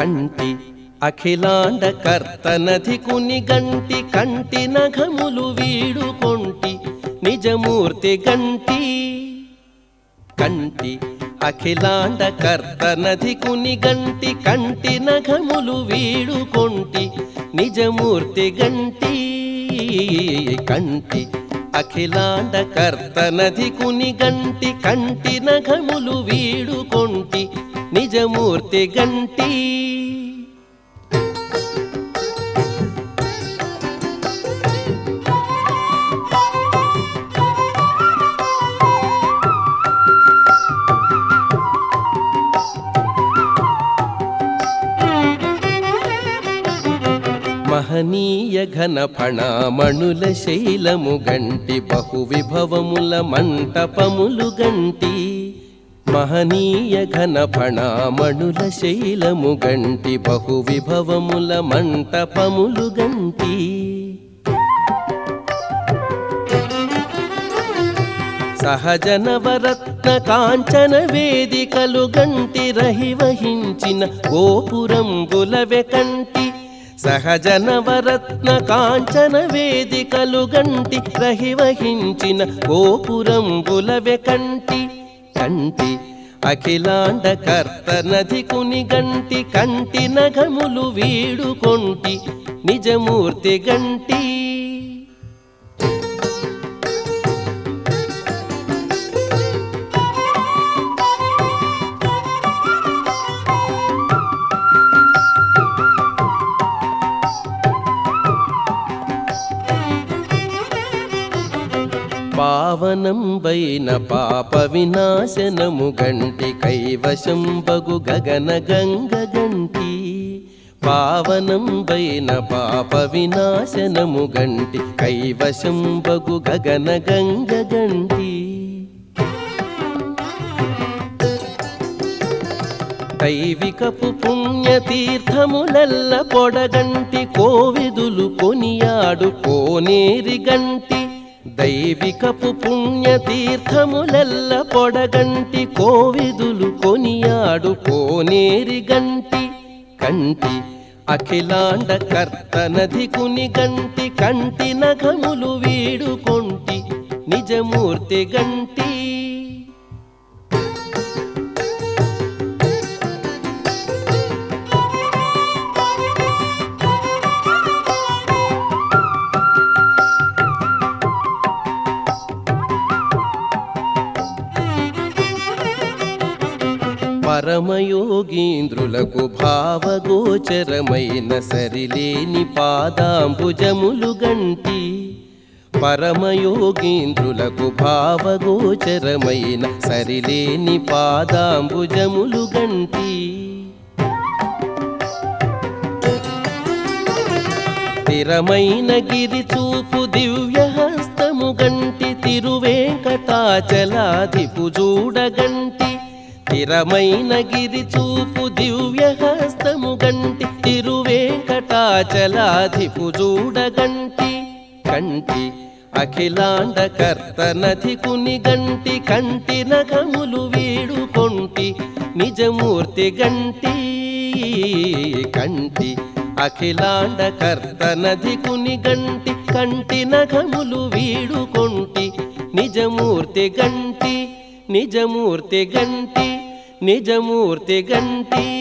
కంటి అఖిలాండ కర్తనధి కుని గంటి కంటి నఘములు వీడు కొంటి నిజమూర్తి గంటి కంటి అఖిలాండ కర్తనధి కుని గంటి కంటి నఘములు వీడు కొంటి నిజమూర్తి గంటి కంటి అఖిలాండ కర్తనధి కుని గంటి కంటి నఘములు వీడు కొంటి నిజమూర్తి గంటి మహనీయ ఘన ఫణామణుల శైలము గంటి బహు విభవముల మంటపములు గంటి మహనీయ ఘన ఫణామణుల శైలము గంటి బహు విభవముల మంటపములు గంటి సహజనవరత్న కాంచన వేదికలు గంటి రహివహించిన గోపురంబులవె కంటి సహజనవరత్న కాంచన వేదికలు గంటి రహివహించిన గోపురంబులవె కంటి కంటి అఖిలాండ కర్తనధి కుని గంటి కంటి నఘములు వీడు కొంటి నిజమూర్తి గంటి పావనంబైన పాప వినాశనము గంటి కైవశం బగు గగన గంగ గంటి పావనంబైన పాప వినాశనము గంటి కైవశం బగు గగన గంగ గంటి దైవికపు పుణ్యతీర్థములల్ల పొడగంటి కోవిదులు కొనియాడు కోనేరి గంటి దైవికపు పుణ్యతీర్థములల్ల పొడగంటి కోవిదులు కొనియాడు కోనేరి గంటి కంటి అఖిలాండ కర్తనధి కుని గంటి కంటి నఘములు వీడు కొంటి నిజమూర్తి గంటి పరమయోగీంద్రులకు భావగోచరమైన సరిలేని పాదాంబుజములు గంటి పరమయోగీంద్రులకు భావగోచరమైన సరిలేని పాదాంబుజములు గంటి స్థిరమైన గిరి చూపు దివ్య హస్తము గంటి తిరువేంకటాచలాధిపు చూడగంటి స్థిరమైన గిరి చూపు దివ్య హస్తము గంటి తిరువేంకటాచలాధిపు చూడగంటి కంటి అఖిలాండ కర్తనధి కుని గంటి కంటి నఖములు వీడు కొంటి నిజమూర్తి గంటి కంటి అఖిలాండ కర్తనధి కుని గంటి కంటి నఖములు వీడు కొంటి నిజమూర్తి గంటి నిజమూర్తి గంటి నిజమూర్తి గంటి